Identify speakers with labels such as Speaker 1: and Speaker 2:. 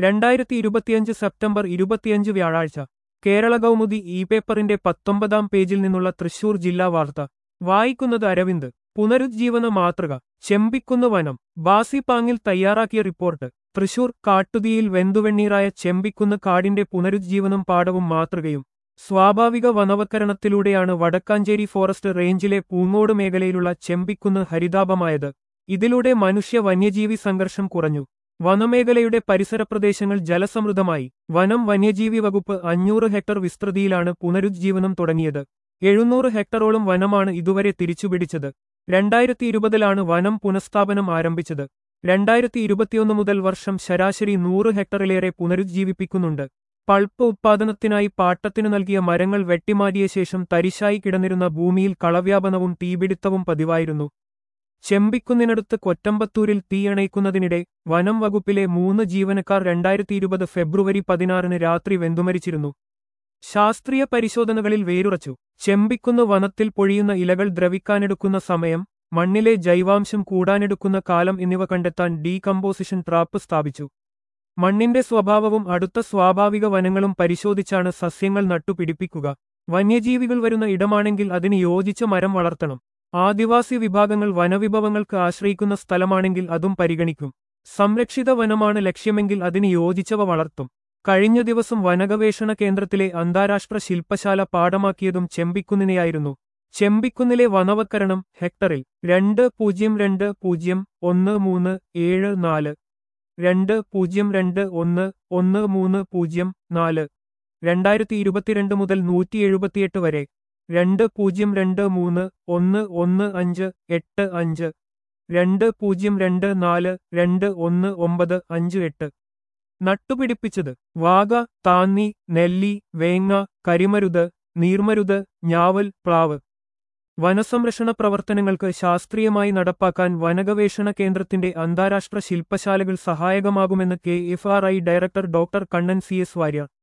Speaker 1: രണ്ടായിരത്തി ഇരുപത്തിയഞ്ച് സെപ്റ്റംബർ ഇരുപത്തിയഞ്ച് വ്യാഴാഴ്ച കേരള കൗമുദി ഇ പേപ്പറിന്റെ പത്തൊമ്പതാം പേജിൽ നിന്നുള്ള തൃശൂർ ജില്ലാ വാർത്ത വായിക്കുന്നത് അരവിന്ദ് പുനരുജ്ജീവന മാതൃക ചെമ്പിക്കുന്ന് വനം ബാസിപ്പാങ്ങിൽ തയ്യാറാക്കിയ റിപ്പോർട്ട് തൃശൂർ കാട്ടുതീയിൽ വെന്തുവെണ്ണീറായ ചെമ്പിക്കുന്ന് കാടിന്റെ പുനരുജ്ജീവനം പാടവും മാതൃകയും സ്വാഭാവിക വനവത്കരണത്തിലൂടെയാണ് വടക്കാഞ്ചേരി ഫോറസ്റ്റ് റേഞ്ചിലെ പൂങ്ങോട് മേഖലയിലുള്ള ചെമ്പിക്കുന്ന് ഹരിതാപമായത് ഇതിലൂടെ മനുഷ്യ വന്യജീവി സംഘർഷം കുറഞ്ഞു വനമേഖലയുടെ പരിസര പ്രദേശങ്ങൾ ജലസമൃദ്ധമായി വനം വന്യജീവി വകുപ്പ് അഞ്ഞൂറ് ഹെക്ടർ വിസ്തൃതിയിലാണ് പുനരുജ്ജീവനം തുടങ്ങിയത് എഴുന്നൂറ് ഹെക്ടറോളം വനമാണ് ഇതുവരെ തിരിച്ചുപിടിച്ചത് രണ്ടായിരത്തി ഇരുപതിലാണ് വനം പുനഃസ്ഥാപനം ആരംഭിച്ചത് രണ്ടായിരത്തി ഇരുപത്തിയൊന്ന് മുതൽ വർഷം ശരാശരി നൂറ് ഹെക്ടറിലേറെ പുനരുജ്ജീവിപ്പിക്കുന്നുണ്ട് പൾപ്പ് ഉത്പാദനത്തിനായി പാട്ടത്തിനു നൽകിയ മരങ്ങൾ വെട്ടിമാറ്റിയ ശേഷം തരിശായി കിടന്നിരുന്ന ഭൂമിയിൽ കളവ്യാപനവും തീപിടുത്തവും പതിവായിരുന്നു ചെമ്പിക്കുന്നിനടുത്ത് കൊറ്റമ്പത്തൂരിൽ തീയണയ്ക്കുന്നതിനിടെ വനം വകുപ്പിലെ മൂന്ന് ജീവനക്കാർ രണ്ടായിരത്തി ഇരുപത് ഫെബ്രുവരി പതിനാറിന് രാത്രി വെന്തുമരിച്ചിരുന്നു ശാസ്ത്രീയ പരിശോധനകളിൽ വേരുറച്ചു ചെമ്പിക്കുന്ന് വനത്തിൽ പൊഴിയുന്ന ഇലകൾ ദ്രവിക്കാനെടുക്കുന്ന സമയം മണ്ണിലെ ജൈവാംശം കൂടാനെടുക്കുന്ന കാലം എന്നിവ കണ്ടെത്താൻ ഡീകമ്പോസിഷൻ ട്രാപ്പ് സ്ഥാപിച്ചു മണ്ണിന്റെ സ്വഭാവവും അടുത്ത സ്വാഭാവിക വനങ്ങളും പരിശോധിച്ചാണ് സസ്യങ്ങൾ നട്ടുപിടിപ്പിക്കുക വന്യജീവികൾ വരുന്ന ഇടമാണെങ്കിൽ അതിന് യോജിച്ച മരം വളർത്തണം ആദിവാസി വിഭാഗങ്ങൾ വനവിഭവങ്ങൾക്ക് ആശ്രയിക്കുന്ന സ്ഥലമാണെങ്കിൽ അതും പരിഗണിക്കും സംരക്ഷിത വനമാണ് ലക്ഷ്യമെങ്കിൽ അതിന് യോജിച്ചവ വളർത്തും കഴിഞ്ഞ ദിവസം വനഗവേഷണ കേന്ദ്രത്തിലെ അന്താരാഷ്ട്ര ശില്പശാല പാഠമാക്കിയതും ചെമ്പിക്കുന്നിനെയായിരുന്നു ചെമ്പിക്കുന്നിലെ വനവത്കരണം ഹെക്ടറിൽ രണ്ട് പൂജ്യം രണ്ട് പൂജ്യം ഒന്ന് മൂന്ന് ഏഴ് നാല് രണ്ട് പൂജ്യം രണ്ട് ഒന്ന് ഒന്ന് മൂന്ന് പൂജ്യം നാല് രണ്ടായിരത്തി ഇരുപത്തിരണ്ട് മുതൽ നൂറ്റി എഴുപത്തിയെട്ട് വരെ രണ്ട് പൂജ്യം രണ്ട് മൂന്ന് ഒന്ന് ഒന്ന് അഞ്ച് എട്ട് അഞ്ച് രണ്ട് പൂജ്യം രണ്ട് നാല് രണ്ട് ഒന്ന് ഒമ്പത് അഞ്ച് എട്ട് നട്ടുപിടിപ്പിച്ചത് വാഗ താന്നി നെല്ലി വേങ്ങ കരിമരുത് നീർമരുത് ഞാവൽ പ്ലാവ് വനസംരക്ഷണ പ്രവർത്തനങ്ങൾക്ക് ശാസ്ത്രീയമായി നടപ്പാക്കാൻ വനഗവേഷണ കേന്ദ്രത്തിന്റെ അന്താരാഷ്ട്ര ശില്പശാലകൾ സഹായകമാകുമെന്ന് K F R I director doctor Kannan C S Warrier